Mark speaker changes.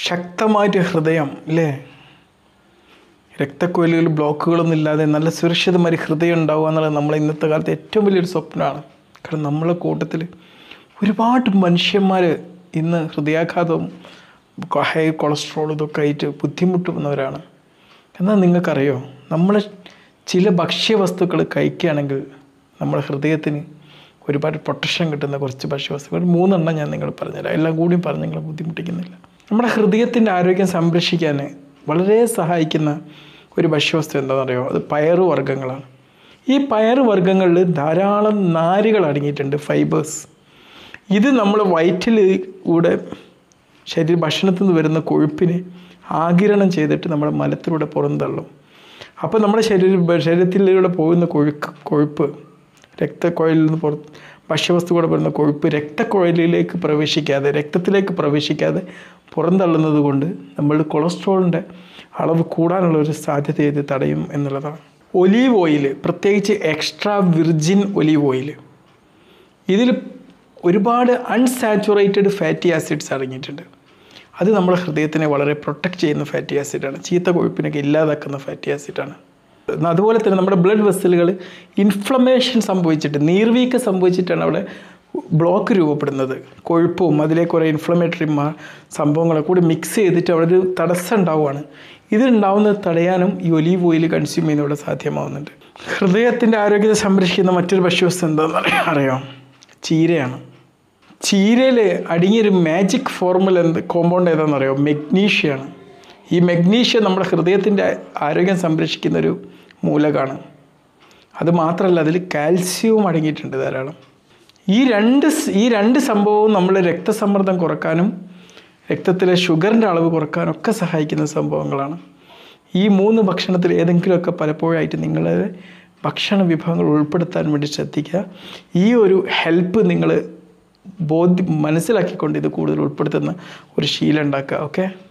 Speaker 1: ശക്തമായിട്ട് ഹൃദയം അല്ലേ രക്തക്കൊയിലുകൾ ബ്ലോക്കുകളൊന്നും ഇല്ലാതെ നല്ല സുരക്ഷിതമായി ഹൃദയം ഉണ്ടാവുക എന്നുള്ളത് നമ്മളെ ഇന്നത്തെ കാലത്ത് ഏറ്റവും വലിയൊരു സ്വപ്നമാണ് കാരണം നമ്മളെ കൂട്ടത്തിൽ ഒരുപാട് മനുഷ്യന്മാർ ഇന്ന് ഹൃദയാഘാതവും ഹൈ കൊളസ്ട്രോൾ ഇതൊക്കെ ആയിട്ട് ബുദ്ധിമുട്ടുന്നവരാണ് എന്നാൽ നിങ്ങൾക്കറിയോ നമ്മൾ ചില ഭക്ഷ്യവസ്തുക്കൾ കഴിക്കുകയാണെങ്കിൽ നമ്മുടെ ഹൃദയത്തിന് ഒരുപാട് പ്രൊട്ടക്ഷൻ കിട്ടുന്ന കുറച്ച് ഭക്ഷ്യവസ്തുക്കൾ മൂന്നെണ്ണം ഞാൻ നിങ്ങൾ പറഞ്ഞുതരാം എല്ലാം കൂടിയും പറഞ്ഞ് നിങ്ങളെ ബുദ്ധിമുട്ടിക്കുന്നില്ല നമ്മുടെ ഹൃദയത്തിൻ്റെ ആരോഗ്യം സംരക്ഷിക്കാൻ വളരെ സഹായിക്കുന്ന ഒരു ഭക്ഷ്യവസ്തു എന്താണെന്ന് അറിയോ അത് പയറ് വർഗ്ഗങ്ങളാണ് ഈ പയറ് വർഗ്ഗങ്ങളിൽ ധാരാളം നാരുകൾ അടങ്ങിയിട്ടുണ്ട് ഫൈബേഴ്സ് ഇത് നമ്മൾ വയറ്റിൽ കൂടെ ശരീര ഭക്ഷണത്തിൽ നിന്ന് വരുന്ന കൊഴുപ്പിനെ ആകിരണം ചെയ്തിട്ട് നമ്മുടെ മലത്തിലൂടെ പുറന്തള്ളും അപ്പോൾ നമ്മുടെ ശരീര ശരീരത്തിലൂടെ പോകുന്ന കൊഴുക്ക് കൊഴുപ്പ് രക്തക്കുഴലിൽ നിന്ന് പുറത്ത് ഭക്ഷ്യവസ്തുക്കൂടെ വരുന്ന കൊഴുപ്പ് രക്തക്കുഴലിലേക്ക് പ്രവേശിക്കാതെ രക്തത്തിലേക്ക് പ്രവേശിക്കാതെ പുറന്തള്ളുന്നത് കൊണ്ട് നമ്മൾ കൊളസ്ട്രോളിൻ്റെ അളവ് കൂടാനുള്ള ഒരു സാധ്യത ഇത് തടയും എന്നുള്ളതാണ് ഒലീവ് ഓയിൽ പ്രത്യേകിച്ച് എക്സ്ട്രാ വിർജിൻ ഒലീവ് ഓയിൽ ഇതിൽ ഒരുപാട് അൺസാച്ചുറേറ്റഡ് ഫാറ്റി ആസിഡ്സ് അടങ്ങിയിട്ടുണ്ട് അത് നമ്മുടെ ഹൃദയത്തിനെ വളരെ പ്രൊട്ടക്റ്റ് ചെയ്യുന്ന ഫാറ്റി ആസിഡാണ് ചീത്ത കൊഴുപ്പിനൊക്കെ ഇല്ലാതാക്കുന്ന ഫാറ്റി ആസിഡാണ് അതുപോലെ തന്നെ നമ്മുടെ ബ്ലഡ് വെസലുകൾ ഇൻഫ്ലമേഷൻ സംഭവിച്ചിട്ട് നീർവീക്കം സംഭവിച്ചിട്ടാണ് അവിടെ ബ്ലോക്ക് രൂപപ്പെടുന്നത് കൊഴുപ്പും അതിലേക്ക് കുറേ ഇൻഫ്ലമേറ്ററി മാ സംഭവങ്ങളെ കൂടി മിക്സ് ചെയ്തിട്ട് അവിടെ ഒരു തടസ്സം ഉണ്ടാവുകയാണ് ഇതുണ്ടാവുന്നത് തടയാനും ഈ ഒലീവ് ഓയിൽ കൺസ്യൂം ചെയ്യുന്നതിലൂടെ സാധ്യമാവുന്നുണ്ട് ഹൃദയത്തിൻ്റെ ആരോഗ്യത്തെ സംരക്ഷിക്കുന്ന മറ്റൊരു ഭക്ഷ്യവസ്തു എന്താണെന്ന് അറിയാം ചീരയാണ് ചീരയിൽ അടങ്ങിയൊരു മാജിക് ഫോർമുല എന്ത് കോമ്പൗണ്ട് ഏതാണെന്ന് അറിയാം മെഗ്നീഷ്യയാണ് ഈ മെഗ്നീഷ്യം നമ്മുടെ ഹൃദയത്തിൻ്റെ ആരോഗ്യം സംരക്ഷിക്കുന്ന ഒരു മൂലകമാണ് അത് മാത്രമല്ല അതിൽ കാൽസ്യവും അടങ്ങിയിട്ടുണ്ട് ധാരാളം ഈ രണ്ട് സ്- ഈ രണ്ട് സംഭവവും നമ്മുടെ രക്തസമ്മർദ്ദം കുറക്കാനും രക്തത്തിലെ ഷുഗറിൻ്റെ അളവ് കുറക്കാനും ഒക്കെ സഹായിക്കുന്ന സംഭവങ്ങളാണ് ഈ മൂന്ന് ഭക്ഷണത്തിൽ ഏതെങ്കിലുമൊക്കെ പലപ്പോഴായിട്ട് നിങ്ങളുടെ ഭക്ഷണ വിഭവങ്ങൾ ഉൾപ്പെടുത്താൻ വേണ്ടി ശ്രദ്ധിക്കുക ഈ ഒരു ഹെൽപ്പ് നിങ്ങൾ ബോധ്യ മനസ്സിലാക്കിക്കൊണ്ട് ഇത് കൂടുതൽ ഉൾപ്പെടുത്തുന്ന ഒരു ശീലം ഉണ്ടാക്കുക ഓക്കെ